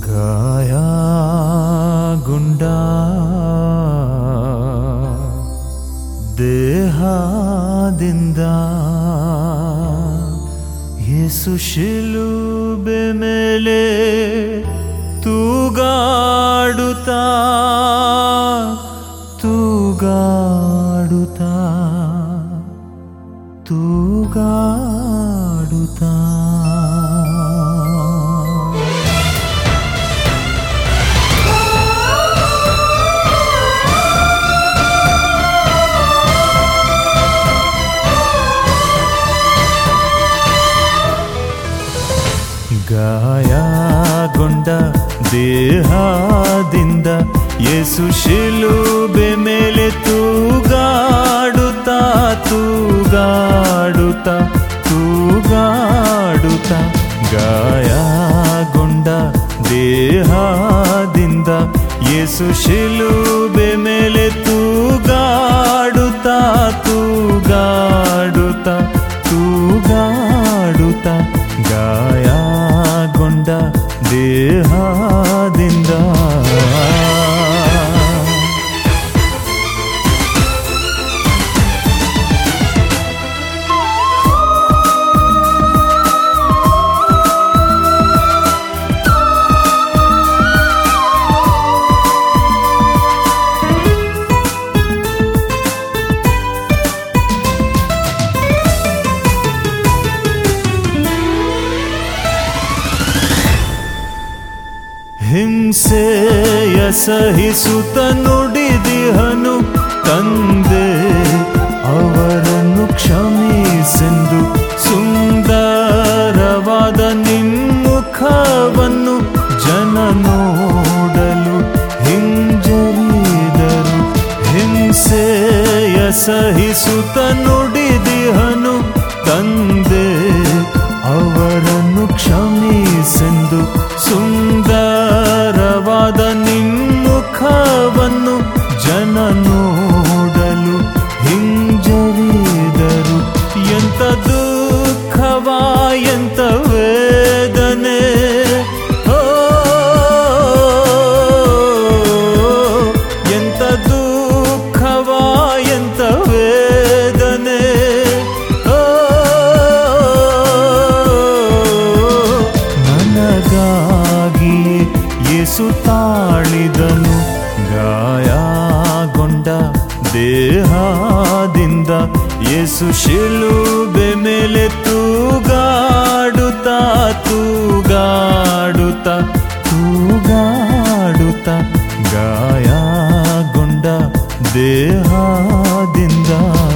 ಗಾಯಗೊಂಡ ದೇಹದಿಂದ ಯೇಸು ಶಿಲುಬೆ ಮೇಲೆ ತೂಗಾಡುತ್ತಾ ತೂಗಾಡುತ್ತಾ ತೂಗಾಡುತ್ತಾ ಗಾಯಗೊಂಡ ದೇಹದಿಂದ ಯೇಸು ಶಿಲುಬೆ ಮೇಲೆ ತೂಗಾಡುತ್ತಾ ತೂಗಾಡುತ್ತಾ ತೂಗಾಡುತ್ತಾ ಗಾಯಗೊಂಡ ದೇಹದಿಂದ ಯೇಸು ಶಿಲುಬೆ ಮೇಲೆ ತೂಗಾಡುತ್ತಾ ತೂಗಾಡುತ್ತಾ ತೂಗಾಡುತ್ತಾ ಗಾಯಗೊಂಡ ದೇಹದಿಂದ ಹಿಂಸೆಯ ಸಹಿಸುತ್ತ ನುಡಿದಿಹನು ತಂದೆ ಅವರನ್ನು ಕ್ಷಮಿಸೆಂದು ಸುಂದರವಾದ ನಿಮ್ಮುಖವನ್ನು ಜನ ನೋಡಲು ಹಿಂಜರಿದರು ಹಿಂಸೆಯ ಸಹಿಸುತ್ತ ನುಡಿದಿಹನು ತಂದೆ ಅವರನ್ನು ಕ್ಷಮಿಸೆಂದು ಸುಂದರವಾದ ನಿಮ್ಮುಖವನ್ನು ಜನ ನೋಡಲು ಹಿಂಜರಿದರು ಎಂತ ದುಃಖವಾ ಎಂತ ವೇದನೆ ಓ, ಎಂತ ದುಃಖವಾ ಎಂತ ವೇದನೆ ಓ, ನನಗಾಗಿ ಯೇಸು ತಾಳಿದನು ಗಾಯಗೊಂಡ ದೇಹದಿಂದ ಯೇಸು ಶಿಲುಬೆ ಮೇಲೆ ತೂಗಾಡುತ್ತಾ ತೂಗಾಡುತ್ತಾ ತೂಗಾಡುತ್ತಾ ಗಾಯಗೊಂಡ ದೇಹದಿಂದ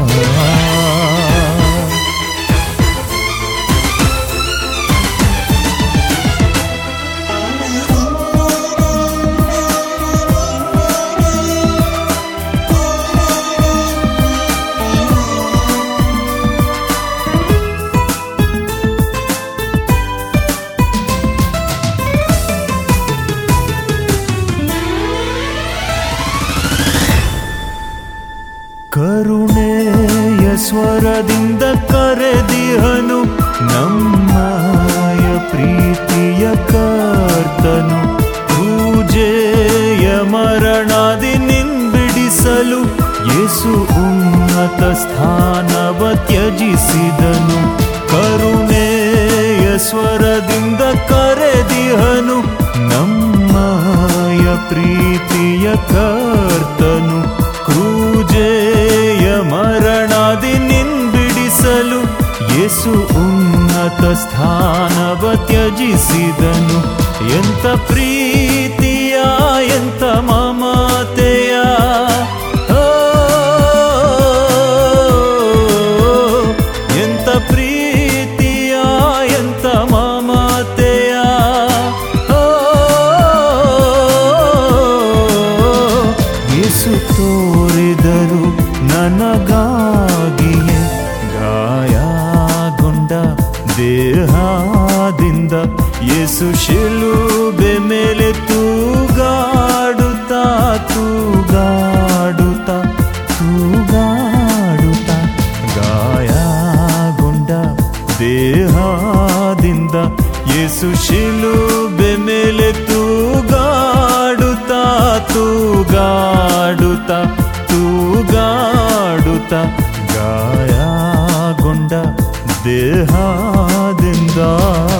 ಕರುಣೆಯ ಸ್ವರದಿಂದ ಕರೆದಿಹನು ನಮ್ಮಯ ಪ್ರೀತಿಯ ಕರ್ತನು ಪೂಜೆಯ ಮರಣಾದಿ ನಿಂಬಿಡಿಸಲು ಯೇಸು ಉನ್ನತ ಸ್ಥಾನವ ತ್ಯಜಿಸಿದನು ಕರುಣೆಯ ಸ್ವರದಿಂದ ಕರೆದಿಹನು ನಮ್ಮಯ ಪ್ರೀತಿಯ ಕರ್ತನು ಕ್ರೂಜೆಯ ಮರಣಾದಿ ನಿಂಬಿಡಿಸಲು ಯೇಸು ಉನ್ನತ ಸ್ಥಾನವ ತ್ಯಜಿಸಿದನು ಎಂತ ಪ್ರೀತಿಯ ಎಂತ ಮಮತೆಯ ಓ, ಎಂತ ಪ್ರೀತಿಯ ಎಂತ ಮಮತೆಯ ಓ, ಯೇಸು ತೋರಿದರು ನನಗಾಗಿಯೇ ಗಾಯಗೊಂಡ ದೇಹದಿಂದ ಯೇಸು ಶಿಲುಬೆ ಮೇಲೆ ತೂಗಾಡುತ್ತಾ ತೂಗಾಡುತ್ತಾ ತೂಗಾಡುತ್ತಾ ಗಾಯಗೊಂಡ ದೇಹದಿಂದ ಯೇಸು ಶಿಲುಬೆ ಮೇಲೆ ತೂ ತೂಗಾಡುತ್ತ ತೂಗಾಡುತ್ತ ಗಾಯಗೊಂಡ ದೇಹದಿಂದ